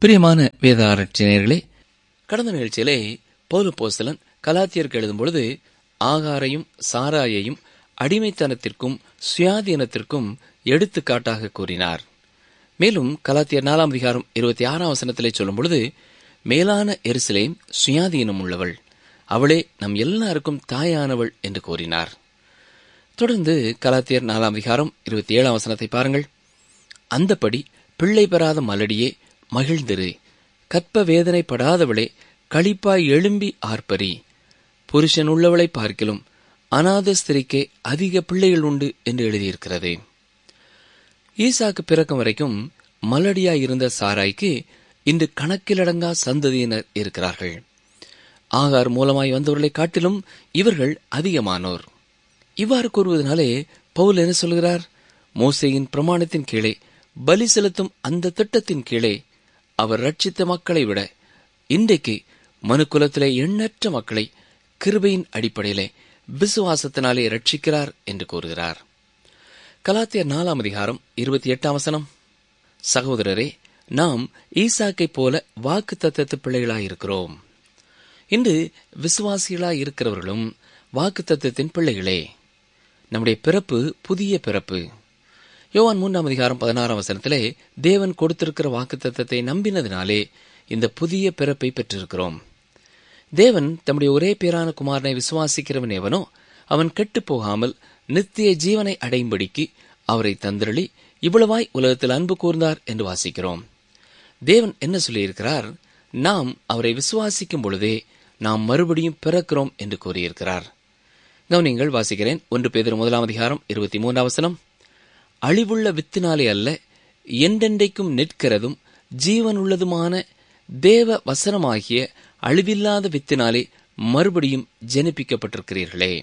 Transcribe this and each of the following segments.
பிரியமான வேத ஆராய்ச்சியர்களே கடந்த நிகழ்ச்சியிலே பௌல போஸ்தலன் கலாத்தியருக்கு எழுதும் பொழுது ஆகாரையும் சாராயையும் அடிமைத்தனத்திற்கும் சுயாதீனத்திற்கும் எடுத்துக்காட்டாக கூறினார் மேலும் கலாத்தியர் நாலாம் அதிகாரம் இருபத்தி ஆறாம் வசனத்திலே சொல்லும் பொழுது மேலான எருசலேம் சுயாதீனம் உள்ளவள் அவளே நம் எல்லாருக்கும் தாயானவள் என்று கூறினார் தொடர்ந்து கலாத்தியர் நாலாம் அதிகாரம் இருபத்தி ஏழாம் வசனத்தை பாருங்கள் அந்தப்படி பிள்ளை பெறாத மலடியே மகிழ்ந்திரு கற்ப வேதனைப்படாதவளே களிப்பாய் எழும்பி ஆர்ப்பரி புருஷன் உள்ளவளை பார்க்கிலும் அநாத ஸ்திரிக்கே அதிக பிள்ளைகள் உண்டு என்று எழுதியிருக்கிறது ஈசாக்கு பிறக்கும் வரைக்கும் மலடியாய் இருந்த சாராய்க்கு இன்று கணக்கிலடங்கா சந்ததியினர் இருக்கிறார்கள் ஆகார் மூலமாய் வந்தவர்களை காட்டிலும் இவர்கள் அதிகமானோர் இவ்வாறு கூறுவதனாலே பவுல் என்ன சொல்கிறார் மோசையின் பிரமாணத்தின் கீழே பலி செலுத்தும் அந்த திட்டத்தின் கீழே அவர் ரட்சித்த மக்களை விட இன்றைக்கு மனுக்குலத்திலே எண்ணற்ற மக்களை கிருபையின் அடிப்படையிலே விசுவாசத்தினாலே ரட்சிக்கிறார் என்று கூறுகிறார் கலாத்தியர் நாலாம் அதிகாரம் இருபத்தி எட்டாம் வசனம் சகோதரரே நாம் ஈசாக்கை போல வாக்கு தத்தத்து பிள்ளைகளாயிருக்கிறோம் இன்று விசுவாசிகளாய் இருக்கிறவர்களும் வாக்கு தத்துவத்தின் பிள்ளைகளே நம்முடைய பிறப்பு புதிய பிறப்பு யோவான் மூன்றாம் அதிகாரம் பதினாறாம் வசனத்திலே தேவன் கொடுத்திருக்கிற வாக்கு தத்தத்தை நம்பினதினாலே இந்த புதிய பிறப்பை பெற்றிருக்கிறோம் தேவன் தம்முடைய ஒரே பேரான குமாரனை விசுவாசிக்கிறவன் எவனோ அவன் கெட்டுப் போகாமல் நித்திய ஜீவனை அடையும்படிக்கு அவரை தந்திரளி இவ்வளவாய் உலகத்தில் அன்பு கூர்ந்தார் என்று வாசிக்கிறோம் தேவன் என்ன சொல்லியிருக்கிறார் நாம் அவரை விசுவாசிக்கும் பொழுதே நாம் மறுபடியும் பிறக்கிறோம் என்று கூறியிருக்கிறார் கவனிங்கள் வாசிக்கிறேன் ஒன்று பேதர் முதலாம் அதிகாரம் இருபத்தி மூன்றாம் வசனம் அழிவுள்ள வித்தினாலே அல்ல என்றென்றைக்கும் நிற்கிறதும் ஜீவனுள்ளதுமான தேவ வசனமாகிய அழிவில்லாத வித்தினாலே மறுபடியும் ஜெனிப்பிக்கப்பட்டிருக்கிறீர்களே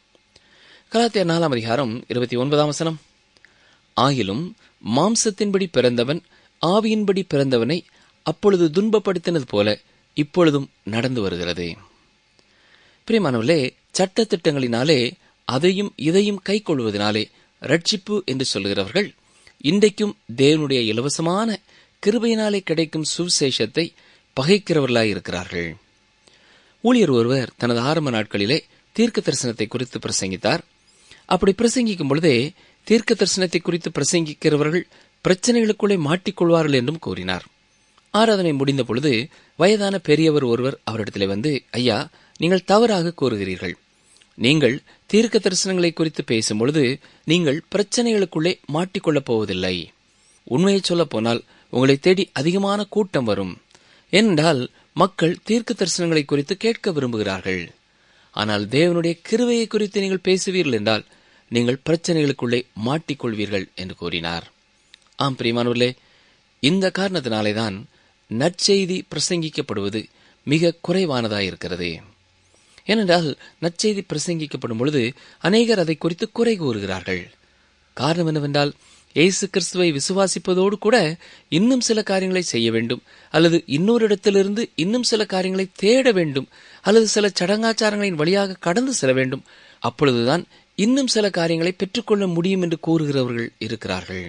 கலாத்திய நாலாம் அதிகாரம் இருபத்தி ஒன்பதாம் வசனம் ஆகிலும் மாம்சத்தின்படி பிறந்தவன் ஆவியின்படி பிறந்தவனை அப்பொழுது துன்பப்படுத்தினது போல இப்பொழுதும் நடந்து வருகிறது பிரியமானவர்களே சட்ட திட்டங்களினாலே அதையும் இதையும் கை கொள்வதனாலே ரட்சிப்பு என்று சொல்லுகிறவர்கள் இன்றைக்கும் தேவனுடைய இலவசமான கிருபையினாலே கிடைக்கும் சுவிசேஷத்தை பகைக்கிறவர்களாய் இருக்கிறார்கள் ஊழியர் ஒருவர் தனது ஆரம்ப நாட்களிலே தீர்க்க தரிசனத்தை குறித்து பிரசங்கித்தார் அப்படி பிரசங்கிக்கும் பொழுதே தீர்க்க தரிசனத்தை குறித்து பிரசங்கிக்கிறவர்கள் பிரச்சனைகளுக்குள்ளே மாட்டிக்கொள்வார்கள் என்றும் கூறினார் ஆராதனை முடிந்த பொழுது வயதான பெரியவர் ஒருவர் அவரிடத்திலே வந்து ஐயா நீங்கள் தவறாக கூறுகிறீர்கள் நீங்கள் தீர்க்க தரிசனங்களை குறித்து பேசும்பொழுது நீங்கள் பிரச்சனைகளுக்குள்ளே மாட்டிக்கொள்ளப் போவதில்லை உண்மையை சொல்லப் போனால் உங்களை தேடி அதிகமான கூட்டம் வரும் ஏனென்றால் மக்கள் தீர்க்க தரிசனங்களை குறித்து கேட்க விரும்புகிறார்கள் ஆனால் தேவனுடைய கிருவையை குறித்து நீங்கள் பேசுவீர்கள் என்றால் நீங்கள் பிரச்சனைகளுக்குள்ளே மாட்டிக்கொள்வீர்கள் என்று கூறினார் ஆம் பிரியமானவர்களே இந்த காரணத்தினாலேதான் நற்செய்தி பிரசங்கிக்கப்படுவது மிக குறைவானதாயிருக்கிறது ஏனென்றால் நற்செய்தி பிரசங்கிக்கப்படும் பொழுது அநேகர் அதை குறித்து குறை கூறுகிறார்கள் காரணம் என்னவென்றால் இயேசு கிறிஸ்துவை விசுவாசிப்பதோடு கூட இன்னும் சில காரியங்களை செய்ய வேண்டும் அல்லது இன்னொரு இடத்திலிருந்து இன்னும் சில காரியங்களை தேட வேண்டும் அல்லது சில சடங்காச்சாரங்களின் வழியாக கடந்து செல்ல வேண்டும் அப்பொழுதுதான் இன்னும் சில காரியங்களை பெற்றுக்கொள்ள முடியும் என்று கூறுகிறவர்கள் இருக்கிறார்கள்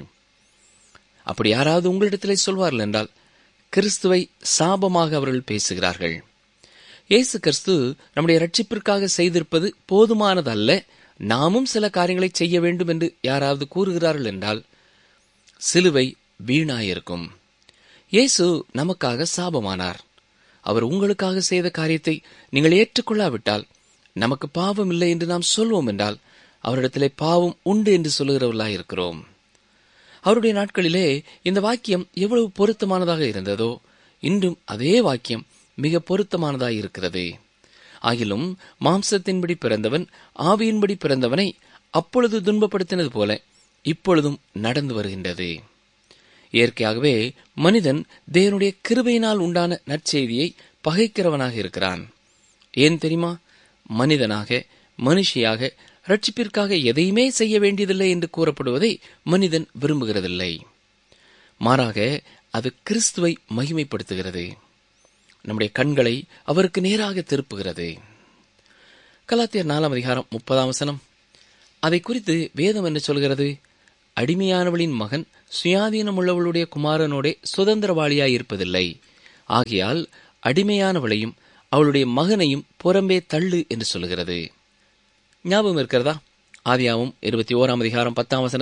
அப்படி யாராவது உங்களிடத்திலே சொல்வார்கள் என்றால் கிறிஸ்துவை சாபமாக அவர்கள் பேசுகிறார்கள் இயேசு கிறிஸ்து நம்முடைய ரட்சிப்பிற்காக செய்திருப்பது போதுமானதல்ல நாமும் சில காரியங்களை செய்ய வேண்டும் என்று யாராவது கூறுகிறார்கள் என்றால் சிலுவை வீணாயிருக்கும் இயேசு நமக்காக சாபமானார் அவர் உங்களுக்காக செய்த காரியத்தை நீங்கள் ஏற்றுக்கொள்ளாவிட்டால் நமக்கு பாவம் இல்லை என்று நாம் சொல்வோம் என்றால் அவரிடத்திலே பாவம் உண்டு என்று சொல்லுகிறவர்களாய் இருக்கிறோம் அவருடைய நாட்களிலே இந்த வாக்கியம் எவ்வளவு பொருத்தமானதாக இருந்ததோ இன்றும் அதே வாக்கியம் மிக பொருத்தமானதாய் இருக்கிறது ஆகிலும் மாம்சத்தின்படி பிறந்தவன் ஆவியின்படி பிறந்தவனை அப்பொழுது துன்பப்படுத்தினது போல இப்பொழுதும் நடந்து வருகின்றது இயற்கையாகவே மனிதன் தேவனுடைய கிருபையினால் உண்டான நற்செய்தியை பகைக்கிறவனாக இருக்கிறான் ஏன் தெரியுமா மனிதனாக மனுஷியாக ரட்சிப்பிற்காக எதையுமே செய்ய வேண்டியதில்லை என்று கூறப்படுவதை மனிதன் விரும்புகிறதில்லை மாறாக அது கிறிஸ்துவை மகிமைப்படுத்துகிறது நம்முடைய கண்களை அவருக்கு நேராக திருப்புகிறது கலாத்தியர் நாலாம் அதிகாரம் முப்பதாம் வசனம் அதை குறித்து வேதம் என்ன சொல்கிறது அடிமையானவளின் மகன் சுயாதீனம் உள்ளவளுடைய குமாரனோடே சுதந்திரவாளியாய் இருப்பதில்லை ஆகையால் அடிமையானவளையும் அவளுடைய மகனையும் புறம்பே தள்ளு என்று சொல்லுகிறது ஞாபகம் இருக்கிறதா ஆதியாவும் இருபத்தி ஓராம் அதிகாரம் பத்தாம் வசனத்தில்